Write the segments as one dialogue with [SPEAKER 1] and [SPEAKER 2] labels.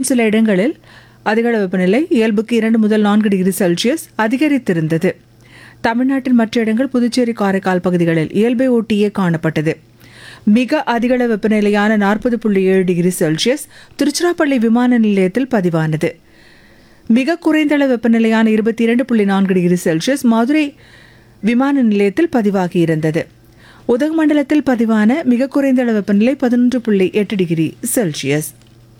[SPEAKER 1] சில இடங்களில் அதிகள வெப்பநிலை இயல்புக்கு இரண்டு முதல் நான்கு டிகிரி செல்சியஸ் அதிகரித்திருந்தது தமிழ்நாட்டின் மற்ற இடங்கள் புதுச்சேரி காரைக்கால் பகுதிகளில் இயல்பை ஒட்டியே காணப்பட்டது மிக அதிகள வெப்பநிலையான நாற்பது புள்ளி ஏழு டிகிரி செல்சியஸ் திருச்சிராப்பள்ளி விமான நிலையத்தில் பதிவானது மிக குறைந்த அளவு வெப்பநிலையான இருபத்தி இரண்டு புள்ளி நான்கு டிகிரி செல்சியஸ் மதுரை விமான நிலையத்தில் பதிவாகியிருந்தது உதகமண்டலத்தில் பதிவான மிக குறைந்த அளவு வெப்பநிலை பதினொன்று புள்ளி எட்டு டிகிரி செல்சியஸ்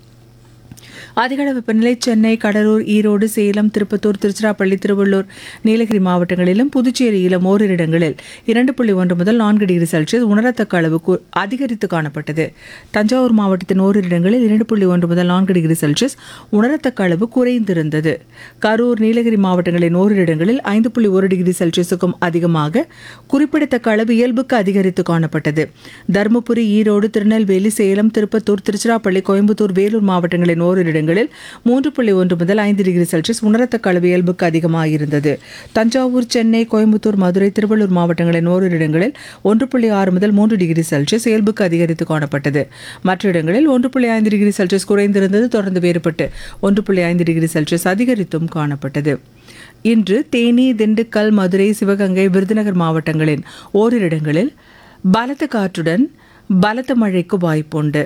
[SPEAKER 1] அதிகளவு வெப்பநிலை சென்னை கடலூர் ஈரோடு சேலம் திருப்பத்தூர் திருச்சிராப்பள்ளி திருவள்ளூர் நீலகிரி மாவட்டங்களிலும் புதுச்சேரியிலும் ஓரிரு இடங்களில் இரண்டு புள்ளி ஒன்று முதல் நான்கு டிகிரி செல்சியஸ் உணரத்தக்க அளவு கு- அதிகரித்து காணப்பட்டது தஞ்சாவூர் மாவட்டத்தின் ஓரிரு இடங்களில் இரண்டு புள்ளி ஒன்று முதல் நான்கு டிகிரி செல்சியஸ் உணரத்தக்க அளவு குறைந்திருந்தது கரூர் நீலகிரி மாவட்டங்களின் ஓரிரு இடங்களில் ஐந்து புள்ளி ஒரு டிகிரி செல்சியஸுக்கும் அதிகமாக குறிப்பிடத்தக்க அளவு இயல்புக்கு அதிகரித்து காணப்பட்டது தருமபுரி ஈரோடு திருநெல்வேலி சேலம் திருப்பத்தூர் திருச்சிராப்பள்ளி கோயம்புத்தூர் வேலூர் மாவட்டங்களின் ஓரிரு இடங்களில் மூன்று புள்ளி ஒன்று முதல் ஐந்து டிகிரி செல்சியஸ் உணரத்தக்க அளவு இயல்புக்கு அதிகமாக இருந்தது தஞ்சாவூர் சென்னை கோயம்புத்தூர் மதுரை திருவள்ளூர் மாவட்டங்களின் ஓரிரு இடங்களில் ஒன்று புள்ளி ஆறு முதல் மூன்று டிகிரி செல்சியஸ் இயல்புக்கு அதிகரித்து காணப்பட்டது மற்ற இடங்களில் ஒன்று புள்ளி ஐந்து டிகிரி செல்சியஸ் குறைந்திருந்தது தொடர்ந்து வேறுபட்டு ஒன்று புள்ளி ஐந்து டிகிரி செல்சியஸ் அதிகரித்தும் காணப்பட்டது இன்று தேனி திண்டுக்கல் மதுரை சிவகங்கை விருதுநகர் மாவட்டங்களின் ஓரிரு இடங்களில் பலத்த காற்றுடன் பலத்த மழைக்கு வாய்ப்புண்டு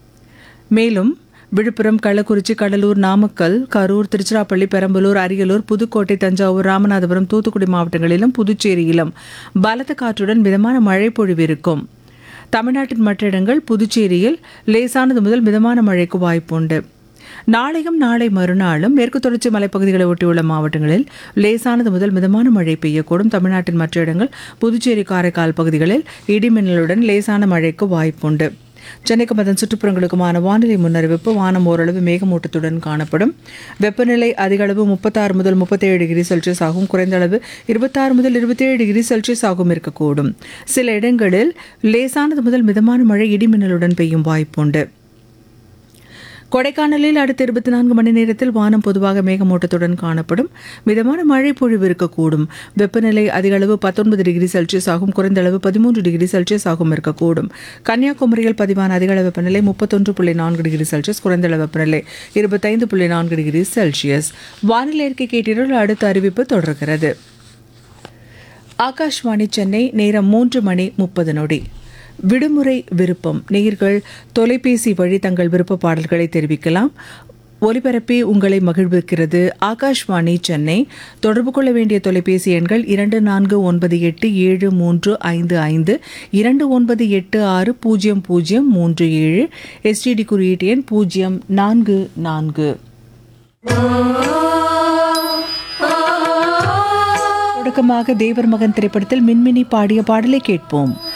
[SPEAKER 1] மேலும் விழுப்புரம் கள்ளக்குறிச்சி கடலூர் நாமக்கல் கரூர் திருச்சிராப்பள்ளி பெரம்பலூர் அரியலூர் புதுக்கோட்டை தஞ்சாவூர் ராமநாதபுரம் தூத்துக்குடி மாவட்டங்களிலும் புதுச்சேரியிலும் பலத்த காற்றுடன் மிதமான மழை பொழிவு இருக்கும் தமிழ்நாட்டின் மற்ற இடங்கள் புதுச்சேரியில் லேசானது முதல் மிதமான மழைக்கு வாய்ப்புண்டு நாளையும் நாளை மறுநாளும் மேற்கு தொடர்ச்சி மலைப்பகுதிகளை ஒட்டியுள்ள மாவட்டங்களில் லேசானது முதல் மிதமான மழை பெய்யக்கூடும் தமிழ்நாட்டின் மற்ற இடங்கள் புதுச்சேரி காரைக்கால் பகுதிகளில் இடிமின்னலுடன் லேசான மழைக்கு வாய்ப்புண்டு சென்னைக்கும் அதன் சுற்றுப்புறங்களுக்குமான வானிலை முன்னறிவிப்பு வானம் ஓரளவு மேகமூட்டத்துடன் காணப்படும் வெப்பநிலை அதிக அளவு முப்பத்தாறு முதல் முப்பத்தேழு டிகிரி செல்சியஸ் ஆகும் குறைந்த அளவு இருபத்தாறு முதல் இருபத்தேழு டிகிரி செல்சியஸ் ஆகும் இருக்கக்கூடும் சில இடங்களில் லேசானது முதல் மிதமான மழை இடிமின்னலுடன் பெய்யும் வாய்ப்புண்டு கொடைக்கானலில் அடுத்த இருபத்தி நான்கு மணி நேரத்தில் வானம் பொதுவாக மேகமூட்டத்துடன் காணப்படும் மிதமான மழை பொழிவு இருக்கக்கூடும் வெப்பநிலை அதிக அளவு பத்தொன்பது டிகிரி செல்சியஸ் ஆகும் குறைந்த அளவு பதிமூன்று டிகிரி செல்சியஸ் ஆகும் இருக்கக்கூடும் கன்னியாகுமரியில் பதிவான அதிக அளவு வெப்பநிலை முப்பத்தொன்று புள்ளி நான்கு டிகிரி செல்சியஸ் குறைந்த அளவு வெப்பநிலை இருபத்தைந்து புள்ளி நான்கு டிகிரி செல்சியஸ் வானிலை அறிக்கை கேட்டீர்கள் அடுத்த அறிவிப்பு தொடர்கிறது ஆகாஷ்வாணி சென்னை நேரம் மூன்று மணி முப்பது நொடி விடுமுறை விருப்பம் நேயர்கள் தொலைபேசி வழி தங்கள் விருப்ப பாடல்களை தெரிவிக்கலாம் ஒலிபரப்பி உங்களை மகிழ்விக்கிறது ஆகாஷ்வாணி சென்னை தொடர்பு கொள்ள வேண்டிய தொலைபேசி எண்கள் இரண்டு நான்கு ஒன்பது எட்டு ஏழு மூன்று ஐந்து ஐந்து இரண்டு ஒன்பது எட்டு ஆறு பூஜ்ஜியம் பூஜ்ஜியம் மூன்று ஏழு எஸ்டிடி குறியீட்டு எண் பூஜ்ஜியம் நான்கு நான்கு தொடக்கமாக தேவர் மகன் திரைப்படத்தில் மின்மினி பாடிய பாடலை கேட்போம்